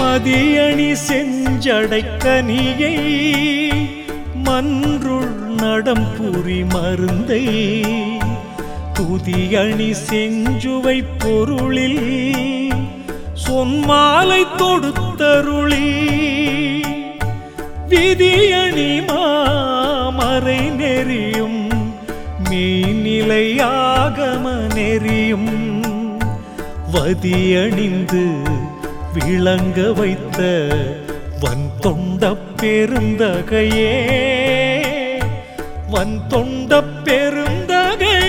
மதியணி செஞ்சடைக்கனியை மன்றுள் நடம்புரி மருந்தை துதியணி செஞ்சுவை பொருளில் சொன்மாலை தொடுத்தருளி விதியணி மாமறை நெறியும் மெய்நிலையாகம நெறியும் வதியணிந்து விளங்க வைத்த வன் தொண்ட பெருந்தகையே வன் தொண்ட பெருந்தகையே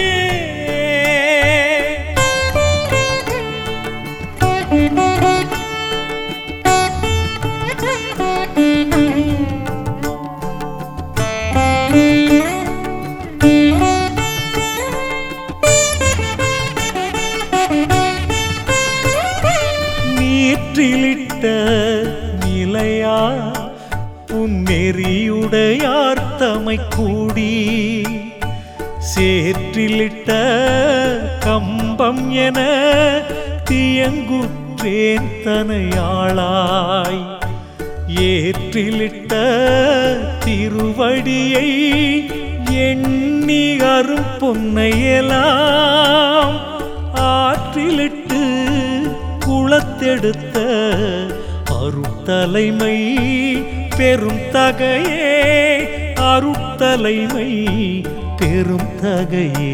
நீற்றிலிட்ட நிலையா புன்னெறியுடையார் தமை கூடி சேற்றிலிட்ட கம்பம் என தியங்குற்றேன் தனையாளாய் ஏற்றிலிட்ட திருவடியை எண்ணி அரும் பொன்னையெல்லாம் ஆற்றிலிட்டு குளத்தெடுத்த அருத்தலைமை பெரும் தகையே அருத்தலைமை பெரும் தகையே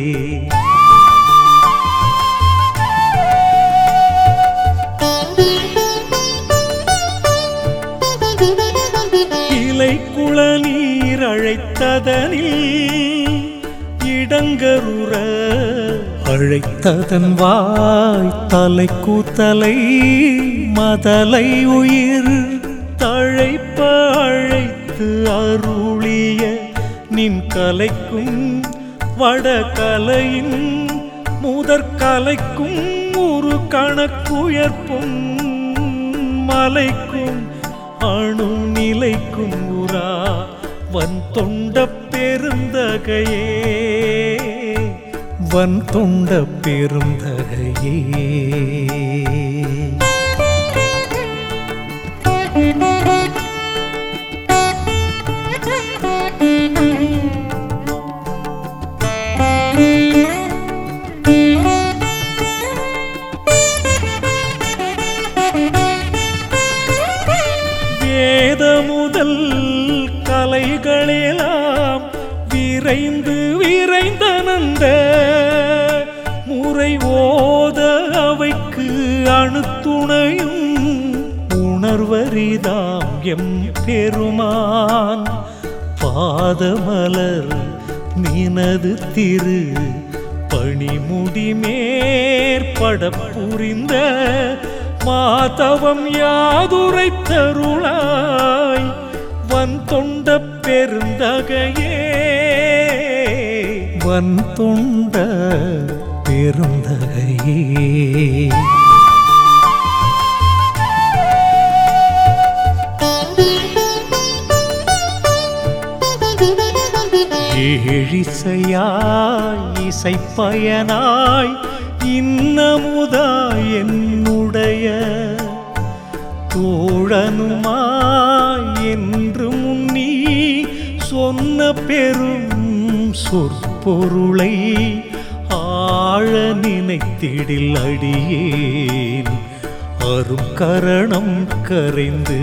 இலை குள நீர் அழைத்ததனில் இடங்கருற அழைத்ததன் வாய் தலை கூத்தலை மதலை உயிர் தழைப்ப அழைத்து அருளிய நின் கலைக்கும் வடகலையின் முதற்கலைக்கும் ஒரு கணக்குயர்ப்பும் மலைக்கும் அணு நிலைக்கும் உரா வன் தொண்ட பெருந்தகையே வன் தொண்ட பெருந்தகையே வேத முதல் கலைகளெல்லாம் விரைந்து விரைந்தனந்த முறை ஓத அவைக்கு அணுத்துணையும் உணர்வரிதாம் எம் பெருமான் பாதமலர் நினது திரு பணிமுடி மேற்பட புரிந்த மாதவம் யாதுரை தருளாய் வன் தொண்ட பெருந்தகையே வன் தொண்ட பெருந்தகையே ஏழிசையாய் இசைப்பயனாய் இன்னமுதாய் என்னுடைய தோழனுமாய் என்று முன்னி சொன்ன பெரும் சொற்பொருளை ஆழ நினைத்திடில் அடியேன் அரும் கரணம் கரைந்து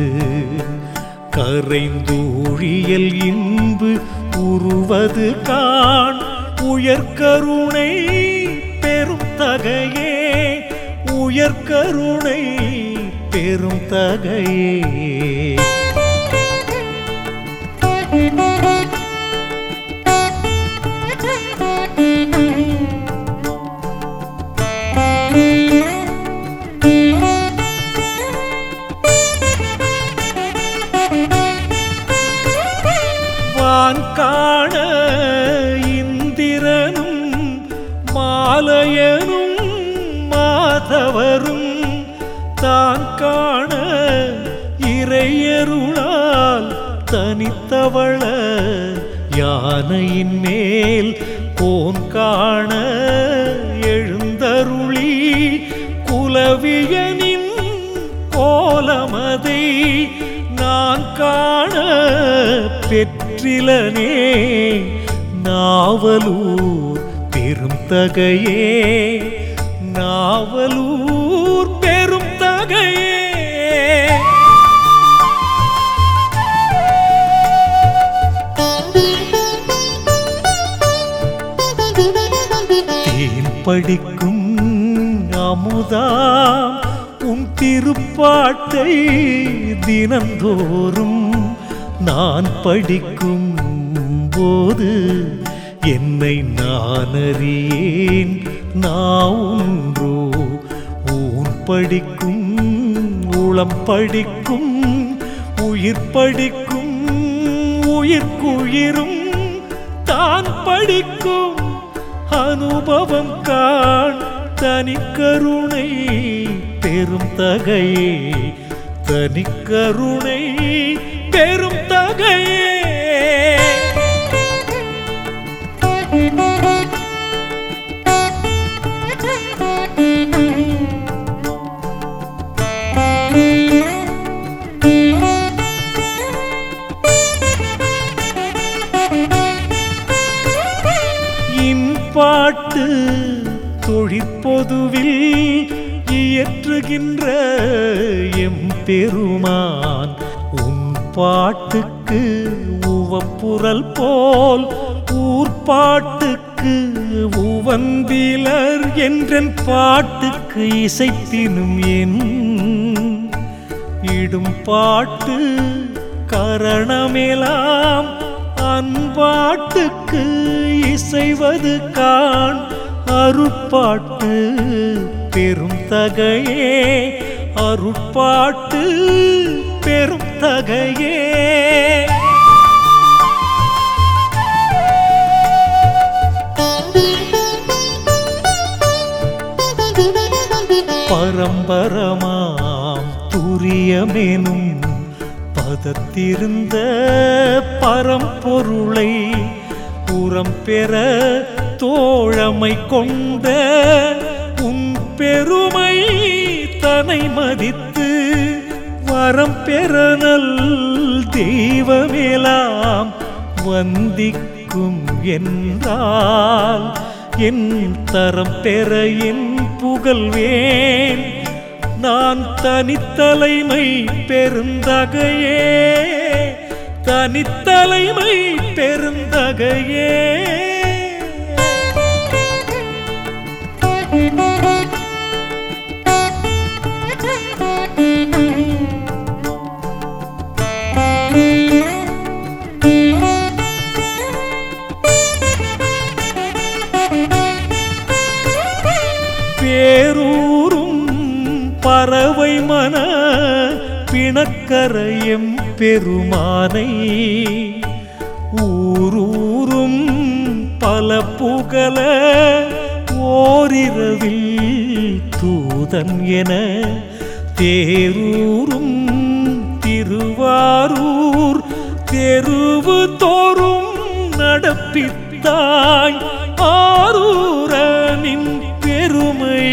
கரைந்தூழியல் இன்பு உருவது காண் உயர்கருணை பெரும் தகையே உயர்கருணை பெரும் தகையே வான் காண இந்திரனும் மாலையனும் மாதவரும் தான் காண இறையருளால் தனித்தவள யானையின் மேல் கோன் காண எழுந்தருளி குலவியனின் கோலம் மனமதை நான் காண பெற்றிலனே நாவலூர் பெரும் தகையே நாவலூர் பெரும் தகையே தேன் படிக்கும் அமுதாம் உன் திருப்பாட்டை தினந்தோறும் நான் படிக்கும் போது என்னை நான் அறியேன் நான் ஒன்றோ ஊன் படிக்கும் உளம் படிக்கும் உயிர் படிக்கும் உயிர்க்குயிரும் தான் படிக்கும் அனுபவம் காண் தனி கருணை பெரும் தகையே தனி கருணை பெரும் தகையே இன்பாட்டு தொழிற்பொதுவில் இயற்றுகின்ற எம் பெருமான் உன் பாட்டுக்கு உவப்புரல் போல் ஊர்பாட்டுக்கு உவந்திலர் என்றன் பாட்டுக்கு இசைப்பினும் என் இடும் பாட்டு கரணமெலாம் அன்பாட்டுக்கு இசைவது காண் அருட்பாட்டு பெரும் தகையே அருட்பாட்டு பெரும் தகையே பரம்பரமாம் துரியமெனும் பதத்திருந்த பரம்பொருளை உரம் பெற தோழமை கொண்ட உன் பெருமை தனை மதித்து வரம் பெறனல் தெய்வமேலாம் வந்திக்கும் என்றால் என் தரம் பெற என் புகழ்வேன் நான் தனித்தலைமை பெருந்தகையே தனித்தலைமை பெருந்தகையே பேரூரும் பறவை மன பிணக்கரையம் பெருமானை ஊரூரும் பல புகழ ஓரிரவில் தூதன் என தேரூரும் திருவாரூர் தெருவு தோறும் நடப்பித்தாய் ஆரூரனின் பெருமை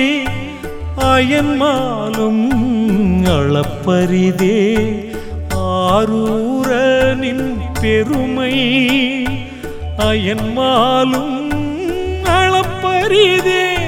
அயன்மாலும் அளப்பரிதே ஆரூரனின் பெருமை அயன்மாலும் அளப்பரிதே